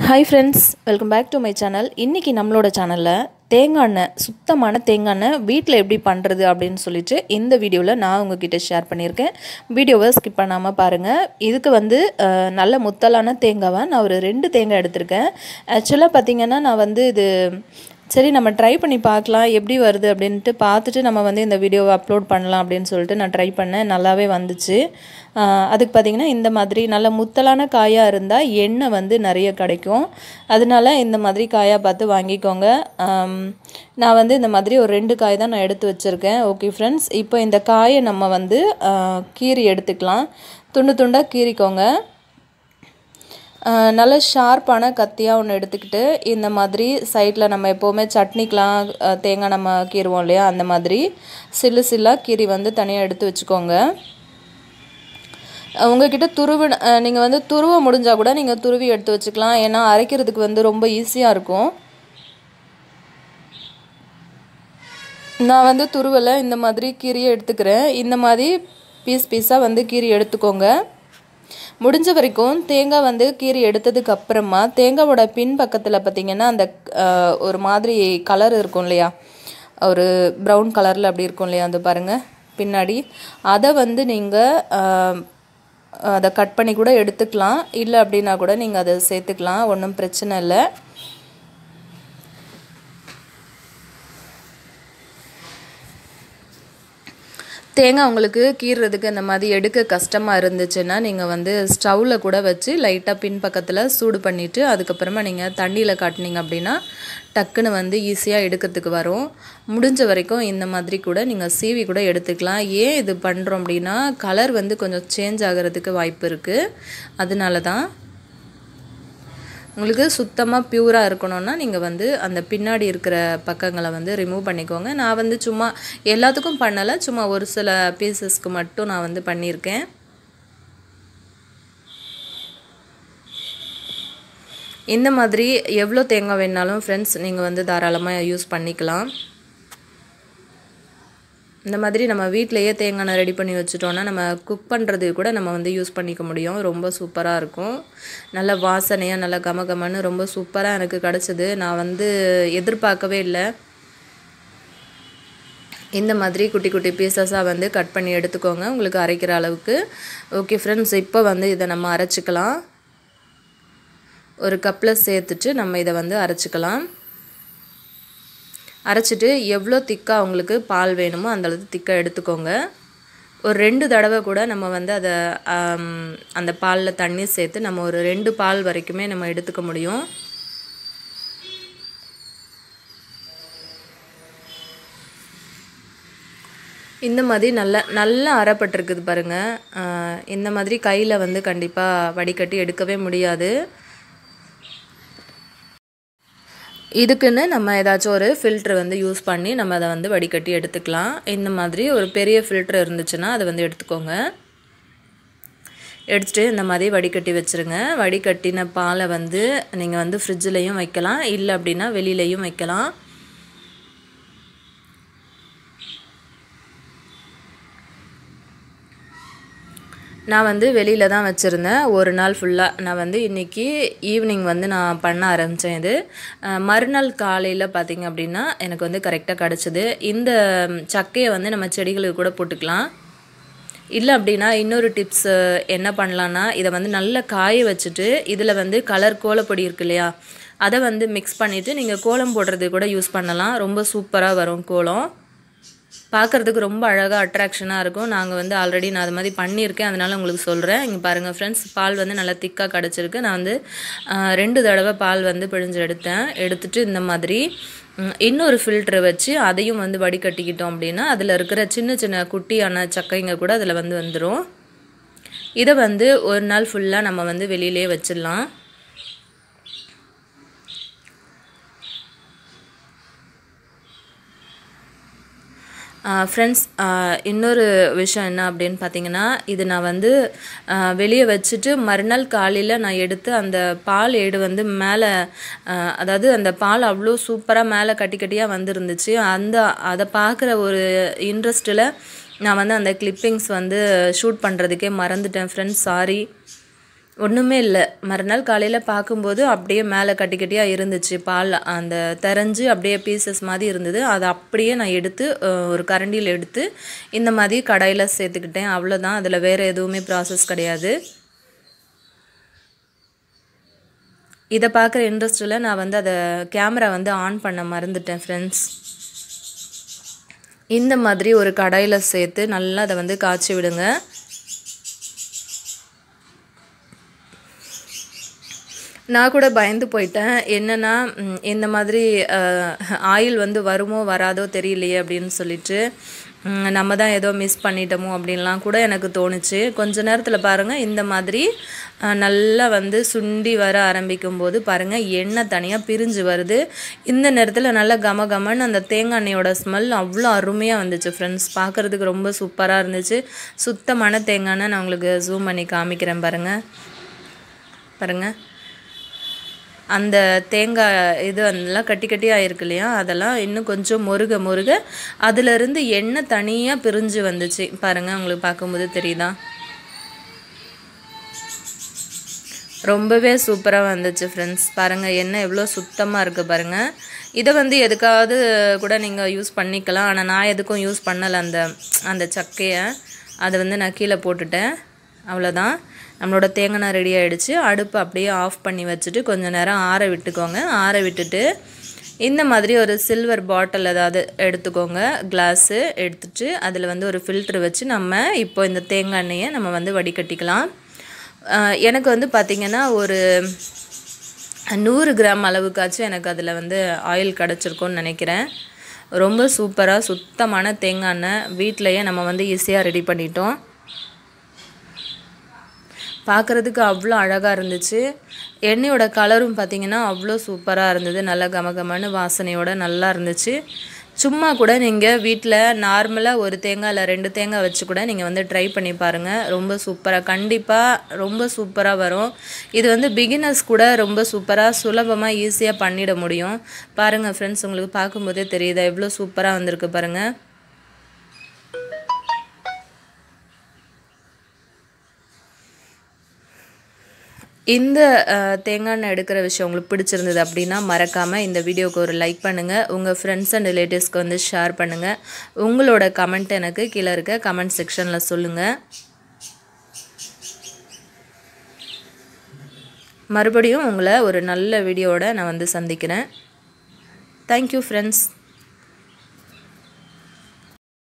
hi friends welcome back to my channel இன்றைக்கி நம்மளோட சேனலில் தேங்காய் எண்ணெய் சுத்தமான தேங்காய் எண்ணெய் வீட்டில் எப்படி பண்ணுறது அப்படின்னு சொல்லிட்டு இந்த வீடியோவில் நான் உங்ககிட்ட ஷேர் பண்ணியிருக்கேன் வீடியோவை ஸ்கிப் பண்ணாமல் பாருங்கள் இதுக்கு வந்து அஹ், நல்ல முத்தலான தேங்காவை நான் ஒரு ரெண்டு தேங்காய் எடுத்திருக்கேன் ஆக்சுவலாக பார்த்தீங்கன்னா நான் வந்து இது சரி நம்ம ட்ரை பண்ணி பார்க்கலாம் எப்படி வருது அப்படின்ட்டு பார்த்துட்டு நம்ம வந்து இந்த வீடியோவை அப்லோட் பண்ணலாம் அப்படின்னு சொல்லிட்டு நான் ட்ரை பண்ணேன் நல்லாவே வந்துச்சு ஆஹ் அதுக்கு பார்த்திங்கன்னா இந்த மாதிரி நல்ல முத்தலான காயாக இருந்தால் எண்ணெய் வந்து நிறைய கிடைக்கும் அதனால இந்த மாதிரி காயாக பார்த்து வாங்கிக்கோங்க ஆம், நான் வந்து இந்த மாதிரி ஒரு ரெண்டு காய் தான் நான் எடுத்து வச்சுருக்கேன் ஓகே ஃப்ரெண்ட்ஸ் இப்போ இந்த காயை நம்ம வந்து ஆஹ், கீறி எடுத்துக்கலாம் துண்டு துண்டாக கீறிக்கோங்க ஆஹ் நல்ல ஷார்ப்பான கத்தியாக ஒன்று எடுத்துக்கிட்டு இந்த மாதிரி சைடில் நம்ம எப்போவுமே சட்னிக்கெலாம் ஆஹ் தேங்காய் நம்ம கீறுவோம் இல்லையா அந்த மாதிரி சில்லு சில்லாக கீரி வந்து தனியாக எடுத்து வச்சுக்கோங்க ஆஹ் உங்ககிட்ட துருவு நீங்கள் வந்து துருவ முடிஞ்சால் கூட நீங்கள் துருவி எடுத்து வச்சுக்கலாம் ஏன்னா அரைக்கிறதுக்கு வந்து ரொம்ப ஈஸியாக இருக்கும் நான் வந்து துருவலை இந்த மாதிரி கீரியை எடுத்துக்கிறேன் இந்த மாதிரி பீஸ் பீஸாக வந்து கீரி எடுத்துக்கோங்க முடிஞ்ச வரைக்கும் தேங்காய் வந்து கீறி எடுத்ததுக்கு அப்புறமா தேங்காவோட பின் பக்கத்தில் பார்த்தீங்கன்னா அந்த ஆஹ், ஒரு மாதிரி கலர் இருக்கும் இல்லையா ஒரு ப்ரௌன் கலரில் அப்படி இருக்கும் இல்லையா அது பாருங்கள் பின்னாடி அதை வந்து நீங்கள் அதை கட் பண்ணி கூட எடுத்துக்கலாம் இல்லை அப்படின்னா கூட நீங்கள் அதை சேர்த்துக்கலாம் ஒன்றும் பிரச்சனை இல்லை தேங்காய் உங்களுக்கு கீறுறதுக்கு இந்த மாதிரி எடுக்க கஷ்டமாக இருந்துச்சுன்னா நீங்கள் வந்து ஸ்டவ்வில் கூட வச்சு லைட்டாக பின்பக்கத்தில் சூடு பண்ணிவிட்டு அதுக்கப்புறமா நீங்கள் தண்ணியில் காட்டினீங்க அப்படின்னா டக்குன்னு வந்து ஈஸியாக எடுக்கிறதுக்கு வரும் முடிஞ்ச வரைக்கும் இந்த மாதிரி கூட நீங்கள் சீவி கூட எடுத்துக்கலாம் ஏன் இது பண்ணுறோம் அப்படின்னா கலர் வந்து கொஞ்சம் சேஞ்ச் ஆகிறதுக்கு வாய்ப்பு இருக்குது அதனால தான் உங்களுக்கு சுத்தமாக பியூராக இருக்கணும்னா நீங்கள் வந்து அந்த பின்னாடி இருக்கிற பக்கங்களை வந்து ரிமூவ் பண்ணிக்கோங்க நான் வந்து சும்மா எல்லாத்துக்கும் பண்ணலை சும்மா ஒரு சில பீசஸ்க்கு மட்டும் நான் வந்து பண்ணியிருக்கேன் இந்த மாதிரி எவ்வளோ தேங்காய் வேணாலும் ஃப்ரெண்ட்ஸ் நீங்கள் வந்து தாராளமாக யூஸ் பண்ணிக்கலாம் இந்த மாதிரி நம்ம வீட்டிலையே தேங்காய் எண்ணெய் ரெடி பண்ணி வச்சுட்டோன்னா நம்ம குக் பண்ணுறது கூட நம்ம வந்து யூஸ் பண்ணிக்க முடியும் ரொம்ப சூப்பராக இருக்கும் நல்ல வாசனையாக நல்ல கம கமன்னு ரொம்ப சூப்பராக எனக்கு கிடச்சிது நான் வந்து எதிர்பார்க்கவே இல்லை இந்த மாதிரி குட்டி குட்டி பீசஸாக வந்து கட் பண்ணி எடுத்துக்கோங்க உங்களுக்கு அரைக்கிற அளவுக்கு ஓகே ஃப்ரெண்ட்ஸ் இப்போ வந்து இதை நம்ம அரைச்சிக்கலாம் ஒரு கப்பில் சேர்த்துட்டு நம்ம இதை வந்து அரைச்சிக்கலாம் அரைச்சிட்டு எவ்வளோ திக்காக உங்களுக்கு பால் வேணுமோ அந்த அளவுக்கு திக்காக எடுத்துக்கோங்க ஒரு ரெண்டு தடவை கூட நம்ம வந்து அதை ஆம், அந்த பாலில் தண்ணி சேர்த்து நம்ம ஒரு ரெண்டு பால் வரைக்குமே நம்ம எடுத்துக்க முடியும் இந்த மாதிரி நல்ல நல்லா அரைப்பட்டிருக்குது பாருங்கள் இந்த மாதிரி கையில் வந்து கண்டிப்பாக வடிகட்டி எடுக்கவே முடியாது இதுக்குன்னு நம்ம ஏதாச்சும் ஒரு ஃபில்ட்ரு வந்து யூஸ் பண்ணி நம்ம அதை வந்து வடிகட்டி எடுத்துக்கலாம் இந்த மாதிரி ஒரு பெரிய ஃபில்ட்ரு இருந்துச்சுன்னா அதை வந்து எடுத்துக்கோங்க எடுத்துகிட்டு இந்த மாதிரி வடிகட்டி வச்சுருங்க வடிகட்டின பாலை வந்து நீங்கள் வந்து ஃப்ரிட்ஜ்லேயும் வைக்கலாம் இல்லை அப்படின்னா வெளியிலையும் வைக்கலாம் நான் வந்து வெளியில் தான் வச்சுருந்தேன் ஒரு நாள் ஃபுல்லாக நான் வந்து இன்றைக்கி ஈவினிங் வந்து நான் பண்ண ஆரம்பித்தேன் இது அஹ் மறுநாள் காலையில் பார்த்திங்க அப்படின்னா எனக்கு வந்து கரெக்டாக கிடச்சிது இந்த சக்கையை வந்து நம்ம செடிகளுக்கு கூட போட்டுக்கலாம் இல்லை அப்படின்னா இன்னொரு டிப்ஸ் என்ன பண்ணலான்னா இதை வந்து நல்லா காய வச்சுட்டு இதில் வந்து கலர் கோலப்பொடி இருக்கு இல்லையா அதை வந்து மிக்ஸ் பண்ணிவிட்டு நீங்கள் கோலம் போடுறது கூட யூஸ் பண்ணலாம் ரொம்ப சூப்பராக வரும் கோலம் பார்க்குறதுக்கு ரொம்ப அழகாக அட்ராக்ஷனாக இருக்கும் நாங்கள் வந்து ஆல்ரெடி நான் அது மாதிரி பண்ணியிருக்கேன் அதனால் உங்களுக்கு சொல்கிறேன் இங்கே பாருங்கள் ஃப்ரெண்ட்ஸ் பால் வந்து நல்லா திக்காக கிடச்சிருக்கு நான் வந்து ஆஹ், ரெண்டு தடவை பால் வந்து பிழிஞ்சு எடுத்தேன் எடுத்துட்டு இந்த மாதிரி ம், இன்னொரு ஃபில்ட்ரு வச்சு அதையும் வந்து வடிகட்டிக்கிட்டோம் அப்படின்னா அதில் இருக்கிற சின்ன சின்ன குட்டியான சக்கைங்க கூட அதில் வந்து வந்துடும் இதை வந்து ஒரு நாள் ஃபுல்லாக நம்ம வந்து வெளியிலே வச்சிடலாம் ஃப்ரெண்ட்ஸ் இன்னொரு விஷயம் என்ன அப்படின்னு பார்த்தீங்கன்னா இது நான் வந்து வெளியே வச்சுட்டு மறுநாள் காலையில் நான் எடுத்து அந்த பால் ஏடு வந்து மேலே அதாவது அந்த பால் அவ்வளோ சூப்பராக மேலே கட்டி கட்டியாக வந்துருந்துச்சு அந்த அதை பார்க்குற ஒரு இன்ட்ரெஸ்ட்டில் நான் வந்து அந்த கிளிப்பிங்ஸ் வந்து ஷூட் பண்ணுறதுக்கே மறந்துட்டேன் ஃப்ரெண்ட்ஸ் சாரி ஒன்றுமே இல்லை மறுநாள் காலையில் பார்க்கும்போது அப்படியே மேலே கட்டி கட்டியாக இருந்துச்சு பால் அந்த தெரிஞ்சு அப்படியே பீசஸ் மாதிரி இருந்தது அதை அப்படியே நான் எடுத்து அஹ், ஒரு கரண்டியில் எடுத்து இந்த மாதிரி கடாயில் சேர்த்துக்கிட்டேன் அவ்வளோதான் அதில் வேறு எதுவுமே ப்ராசஸ் கிடையாது இதை பார்க்குற இன்ட்ரெஸ்ட்டில் நான் வந்து அதை கேமரா வந்து ஆன் பண்ண மறந்துட்டேன் ஃப்ரெண்ட்ஸ் இந்த மாதிரி ஒரு கடாயில் சேர்த்து நல்லா அதை வந்து காய்ச்சி விடுங்க நான் கூட பயந்து போயிட்டேன் என்னென்னா ம், இந்த மாதிரி ஆயில் வந்து வருமோ வராதோ தெரியலையே அப்படின்னு சொல்லிட்டு ம், நம்ம தான் ஏதோ மிஸ் பண்ணிட்டோமோ அப்படின்லாம் கூட எனக்கு தோணுச்சு கொஞ்ச நேரத்தில் பாருங்கள் இந்த மாதிரி அஹ், நல்லா வந்து சுண்டி வர ஆரம்பிக்கும் போது பாருங்கள் எண்ணெய் தனியாக பிரிஞ்சு வருது இந்த நேரத்தில் நல்லா கம கமன்னு அந்த தேங்காய் எண்ணெயோட ஸ்மெல் அவ்வளோ அருமையாக வந்துச்சு ஃப்ரெண்ட்ஸ் பார்க்குறதுக்கு ரொம்ப சூப்பராக இருந்துச்சு சுத்தமான தேங்காய் எண்ணெய் நான் உங்களுக்கு ஜூம் பண்ணி காமிக்கிறேன் பாருங்கள் பாருங்கள் அந்த தேங்காய் இது எல்லாம் கட்டி கட்டியாக இருக்கு இல்லையா அதெல்லாம் இன்னும் கொஞ்சம் முருக முருக அதிலிருந்து எண்ணெய் தனியாக பிரிஞ்சு வந்துச்சு பாருங்கள் உங்களுக்கு பார்க்கும்போது தெரியுதா ரொம்பவே சூப்பராக வந்துச்சு ஃப்ரெண்ட்ஸ் பாருங்கள் எண்ணெய் எவ்வளோ சுத்தமாக இருக்குது பாருங்கள் இதை வந்து எதுக்காவது கூட நீங்கள் யூஸ் பண்ணிக்கலாம் ஆனால் நான் எதுக்கும் யூஸ் பண்ணலை அந்த அந்த சக்கையை அதை வந்து நான் கீழே போட்டுட்டேன் அவ்வளோதான் நம்மளோட தேங்காய் ரெடி ஆகிடுச்சு அடுப்பு அப்படியே ஆஃப் பண்ணி வச்சுட்டு கொஞ்சம் நேரம் ஆற விட்டுக்கோங்க ஆற விட்டுட்டு இந்த மாதிரி ஒரு சில்வர் பாட்டில் ஏதாவது எடுத்துக்கோங்க கிளாஸு எடுத்துட்டு அதில் வந்து ஒரு ஃபில்ட்ரு வச்சு நம்ம இப்போ இந்த தேங்காய் எண்ணெயை நம்ம வந்து வடிகட்டிக்கலாம் ஆஹ் எனக்கு வந்து பார்த்திங்கன்னா ஒரு நூறு கிராம் அளவுக்காச்சும் எனக்கு அதில் வந்து ஆயில் கிடச்சிருக்கும்னு நினைக்கிறேன் ரொம்ப சூப்பராக சுத்தமான தேங்காய் எண்ணெய் வீட்டிலையே நம்ம வந்து ஈஸியாக ரெடி பண்ணிட்டோம் பார்க்குறதுக்கு அவ்வளோ அழகாக இருந்துச்சு எண்ணெயோட கலரும் பார்த்தீங்கன்னா அவ்வளோ சூப்பராக இருந்தது நல்லா கமகமன்னு வாசனையோட நல்லா இருந்துச்சு சும்மா கூட நீங்கள் வீட்டில் நார்மலாக ஒரு தேங்காய் இல்லை ரெண்டு தேங்காய் வச்சு கூட நீங்கள் வந்து ட்ரை பண்ணி பாருங்கள் ரொம்ப சூப்பராக கண்டிப்பாக ரொம்ப சூப்பராக வரும் இது வந்து பிகினர்ஸ் கூட ரொம்ப சூப்பராக சுலபமாக ஈஸியாக பண்ணிட முடியும் பாருங்கள் ஃப்ரெண்ட்ஸ் உங்களுக்கு பார்க்கும்போதே தெரியுதா எவ்வளோ சூப்பராக வந்திருக்கு பாருங்கள் இந்த அஹ், தேங்காய் எண்ணெய் எடுக்கிற விஷயம் உங்களுக்கு பிடிச்சிருந்தது அப்படின்னா மறக்காமல் இந்த வீடியோக்கு ஒரு லைக் பண்ணுங்கள் உங்கள் ஃப்ரெண்ட்ஸ் அண்ட் ரிலேட்டிவ்ஸ்க்கு வந்து ஷேர் பண்ணுங்கள் உங்களோட கமெண்ட் எனக்கு கீழே இருக்க கமெண்ட் செக்ஷனில் சொல்லுங்கள் மறுபடியும் உங்களை ஒரு நல்ல வீடியோவோட நான் வந்து சந்திக்கிறேன் தேங்க்யூ ஃப்ரெண்ட்ஸ்